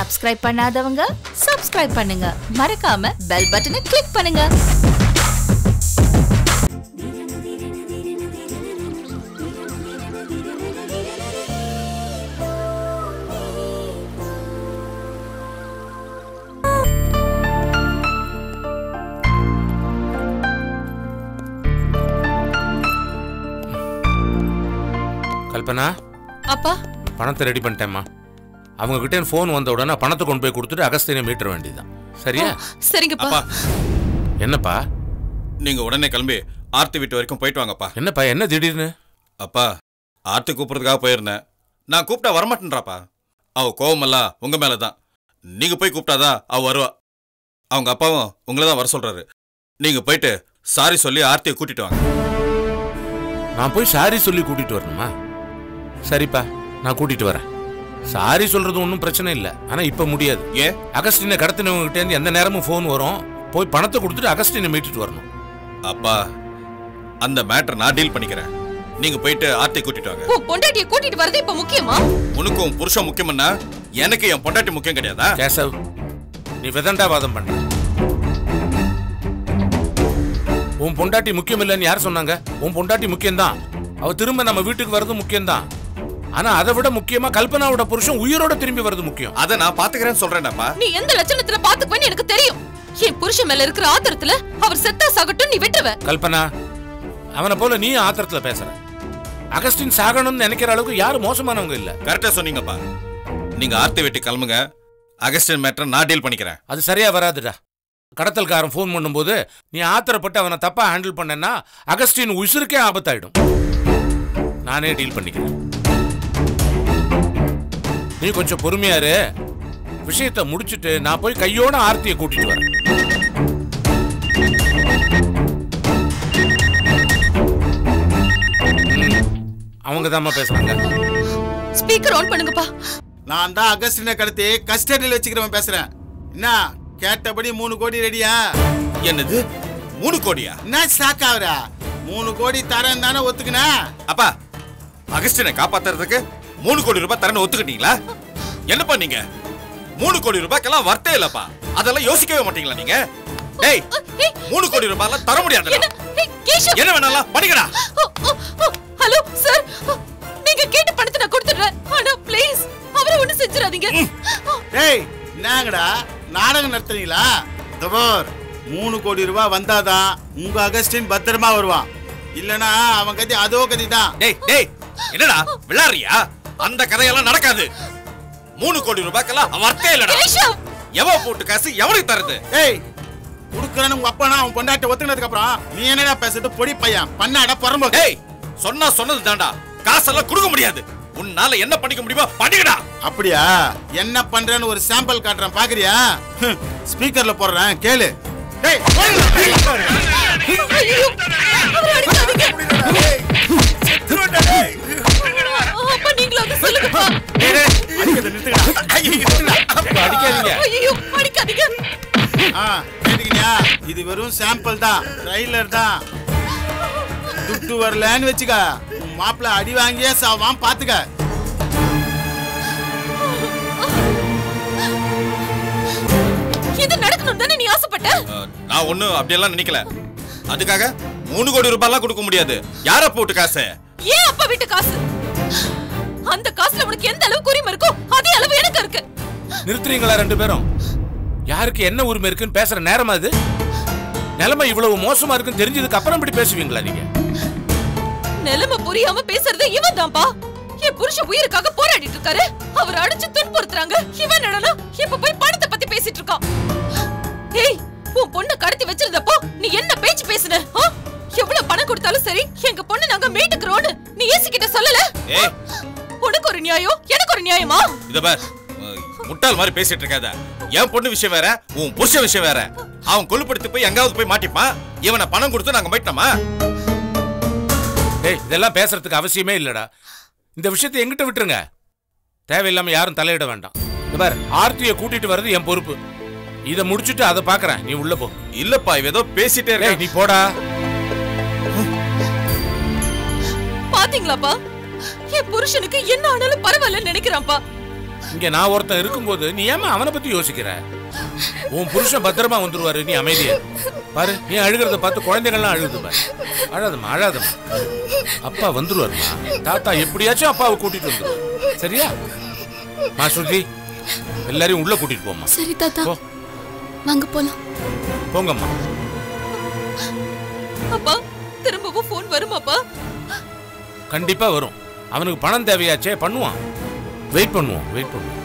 Subscribe பண்ணாதவங்க subscribe பண்ணுங்க மறக்காம பெல் பட்டனை கிளிக் பண்ணுங்க கல்பனா அப்பா பணத்தை ரெடி பண்ணிட்டேம்மா அவங்க கிட்ட ஃபோன் வந்த உடனே பணத்தை கொண்டு போய் கொடுத்துட்டு அகஸ்தியனை மீட்டர் வேண்டியதுதான் சரியா சரிங்கப்பா அப்பா என்னப்பா நீங்க உடனே கிளம்பி ஆர்த்தி வீட்டு வரைக்கும் போயிட்டு வாங்கப்பா என்னப்பா என்ன திடீர்னு அப்பா ஆர்த்தி கூப்பிடுறதுக்காக போயிருந்தேன் நான் கூப்பிட்டா வரமாட்டேன்றாப்பா அவ கோவமெல்லாம் உங்க மேல தான் நீங்க போய் கூப்பிட்டாதான் அவ வருவா அவங்க அப்பாவும் உங்களை தான் வர சொல்றாரு நீங்க போயிட்டு சாரி சொல்லி ஆர்த்தியை கூட்டிட்டு வாங்க நான் போய் சாரி சொல்லி கூட்டிட்டு வரணுமா சரிப்பா நான் கூட்டிட்டு வரேன் சாரி சொல்றது ஒன்றும் பிரச்சனை இல்லை ஆனா இப்ப முடியாது ஏன் அகஸ்டினை கடத்தினவங்க கிட்ட இருந்து எந்த நேரமும் ஃபோன் வரும் போய் பணத்தை கொடுத்துட்டு அகஸ்டினை மீட்டுட்டு வரணும் அப்பா அந்த மேட்டர் நான் டீல் பண்ணிக்கிறேன் நீங்க போயிட்டு ஆர்த்தியை கூட்டிட்டு வாங்க உன் பொண்டாட்டிய கூட்டிட்டு வரது இப்ப முக்கியமா உனக்கும் புருஷன் முக்கியம்னா எனக்கு என் பொண்டாட்டி முக்கியம் கிடையாதா கேசவ் நீ விதண்டாவாதம் பண்ற உன் பொண்டாட்டி முக்கியம் இல்லைன்னு யார் சொன்னாங்க உன் பொண்டாட்டி முக்கியம்தான் அவ திரும்ப நம்ம வீட்டுக்கு வர்றது முக்கியம்தான் ஆனா அதை விட முக்கியமா கல்பனாவோட புருஷன் உயிரோட திரும்பி வர்றது முக்கியம் அதை நான் பாத்துக்கிறேன்னு சொல்றேன்ப்பா நீ எந்த லட்சணத்துல பாத்துக்குவேன்னு எனக்கு தெரியும் என் புருஷன் மேல இருக்கிற ஆத்திரத்துல அவர் செத்தா சாகட்டும் நீ விட்டுருவ கல்பனா அவனை போல நீ ஆத்திரத்துல பேசுற அகஸ்டின் சாகணும்னு நினைக்கிற அளவுக்கு யாரும் மோசமானவங்க இல்ல கரெக்டா சொன்னீங்கப்பா நீங்க ஆர்த்தி வீட்டு கிளம்புங்க அகஸ்டின் மேட்டர் நான் டீல் பண்ணிக்கிறேன் அது சரியா வராதுடா கடத்தல்காரன் ஃபோன் பண்ணும்போது நீ ஆத்திரப்பட்டு அவனை தப்பா ஹேண்டில் பண்ணனா அகஸ்டின் உசுருக்கே ஆபத்தாயிடும் நானே டீல் பண்ணிக்கிறேன் நீ கொஞ்சம் பொறுமையா இரு விஷயத்தை முடிச்சிட்டு நான் போய் கையோட ஆர்த்தியை கூட்டிட்டு வரேன் அவங்க தாம்மா பேசுறாங்க ஸ்பீக்கர் ஆன் பண்ணுங்கப்பா நான் தான் அகஸ்டினை கடத்தி கஸ்டடியில் வச்சுக்கிறவன் பேசுறேன் என்ன கேட்டபடி மூணு கோடி ரெடியா என்னது மூணு கோடியா என்ன ஷாக் ஆகுறா மூணு கோடி தரேன் தானே ஒத்துக்கினா அப்பா அகஸ்டினை காப்பாத்துறதுக்கு மூணு கோடி ரூபாய் தரேன்னு ஒத்துக்கிட்டீங்களா என்னப்பா நீங்க மூணு கோடி ரூபாய்க்கெல்லாம் வர்த்தே இல்லப்பா அதெல்லாம் யோசிக்கவே மாட்டீங்களா நீங்க டேய் மூணு கோடி ரூபாய்லாம் தர முடியாது என்ன ஏய், கேஷவ் என்ன வேணாலும் பண்ணிக்கடா ஓ, ஓ, ஓ, ஹலோ சார் நீங்க கேட்ட பணத்தை நான் கொடுத்துடுறேன் ஆனா ப்ளீஸ் அவரை ஒண்ணு செஞ்சிடாதீங்க டேய் என்னங்கடா நாடகம் நடத்துறீங்களா தபோர் மூணு கோடி ரூபாய் வந்தாதான் உங்க அகஸ்டின் பத்திரமா வருவான் இல்லனா அவன் கதி அதோ கதி தான் டேய் டேய் என்னடா விளையாடுறியா அந்த கதையெல்லாம் நடக்காது மூணு கோடி ரூபாய்க்கெல்லாம் வர்த்தே இல்லடா கேஷவ் எவ போட்டு காசு எவனுக்கு தருது டேய் குடுக்கறன்னு உங்க அப்பனா அவன் பொண்டாட்டி ஒத்துக்கினதுக்கு அப்புறம் நீ என்னடா பேசுறது பொடி பையன் பண்ணாடா புறம்போ டேய் சொன்னா சொன்னது தாண்டா காசெல்லாம் கொடுக்க முடியாது உன்னால என்ன பண்ணிக்க முடியுமோ பண்ணிக்கடா அப்படியா என்ன பண்றேன்னு ஒரு சாம்பிள் காட்டுறேன் பாக்குறியா ஸ்பீக்கர்ல போடுறேன் கேளு டேய் ஐயோ அவரை அடிக்காதீங்க அப்பா நீங்களும் அதை சொல்லுங்கப்பா அடிக்கிறத நிறுத்துங்கடா. ஐயோ, நிறுத்துங்கடா. அடிக்காதீங்க ஐயோ அடிக்காதீங்க ஆ, கேட்டுக்கினியா இது வெறும் சாம்பிள் தான் ட்ரைலர் தான் துட்டு வரலன்னு வச்சுக்க உன் மாப்பிள்ள அடி வாங்கியே சாவான் பாத்துக்க இது நடக்கணும் தானே நீ ஆசைப்பட்ட அஹ், நான் ஒண்ணும் அப்படியெல்லாம் நினைக்கல அதுக்காக மூணு கோடி ரூபாய்லாம் கொடுக்க முடியாது யார போட்டு காசு ஏன் அப்பா வீட்டு காசு அந்த காசுல உனக்கு எந்த அளவுக்கு உரிமை இருக்கோ அதே அளவு எனக்கு இருக்கு நிறுத்துறீங்களா ரெண்டு பேரும் யாருக்கு என்ன உரிமை இருக்குன்னு பேசுற நேரமா அது நிலைமை இவ்வளவு மோசமா இருக்குன்னு தெரிஞ்சதுக்கு அப்புறம் இப்படி பேசுவீங்களா நீங்க நிலைமை புரியாம பேசுறது இவன் தான்ப்பா என் புருஷன் உயிருக்காக போராடிட்டு இருக்காரு அவர் அடிச்சு துன்புறுத்துறாங்க இவன் என்னடா இப்ப போய் பணத்தை பத்தி பேசிட்டு இருக்கான் ஏய் உன் பொண்ணு கடத்தி வச்சிருந்தப்போ நீ என்ன பேச்சு பேசுன ஆ? எவ்வளவு பணம் கொடுத்தாலும் சரி எங்க பொண்ணு நாங்க மீட்டுக்கிறோம்னு நீ ஏசி கிட்ட சொல்லல ஏய் உனக்கு ஒரு நியாயம் எனக்கு ஒரு நியாயமா இத பார் அஹ், முட்டாள் மாதிரி பேசிட்டு இருக்காத என் பொண்ணு விஷயம் வேற உன் புருஷன் விஷயம் வேற அவன் கொல்லுப்படுத்தி போய் எங்காவது போய் மாட்டிப்பான் இவனை பணம் கொடுத்து நாங்க போயிட்டோமா டேய் இதெல்லாம் பேசுறதுக்கு அவசியமே இல்லடா இந்த விஷயத்தை எங்கிட்ட விட்டுருங்க தேவையில்லாம யாரும் தலையிட வேண்டாம் இந்த பார் ஆர்த்தியை கூட்டிட்டு வர்றது என் பொறுப்பு இதை முடிச்சுட்டு அதை பாக்குறேன் நீ உள்ள போ இல்லப்பா இவ ஏதோ பேசிட்டே டேய் இருக்க நீ போடா பாத்தீங்களாப்பா என் புருஷனுக்கு என்ன ஆனாலும் பரவாயில்லன்னு நினைக்கிறான்ப்பா இங்க நான் ஒருத்தன் இருக்கும்போது நீ ஏமா அவனை பத்தி யோசிக்கிற உன் புருஷன் பத்திரமா வந்துருவாரு நீ அமைதியா பாரு நீ அழுகிறத பார்த்து குழந்தைகள்லாம் அழுகுது பாரு அழாதம்மா அழாதம்மா அப்பா வந்துருவாருமா தாத்தா எப்படியாச்சும் அப்பாவை கூட்டிட்டு வந்துருவாரு சரியா மா ஸ்ருதி எல்லாரையும் உள்ள கூட்டிட்டு போம்மா சரி தாத்தா போ வாங்க போலாம் போங்கம்மா அப்பா திரும்பவும் போன் வருமாப்பா கண்டிப்பா வரும் அவனுக்கு பணம் தேவையாச்சே பண்ணுவான் வெயிட் பண்ணுவோம் வெயிட் பண்ணுவோம்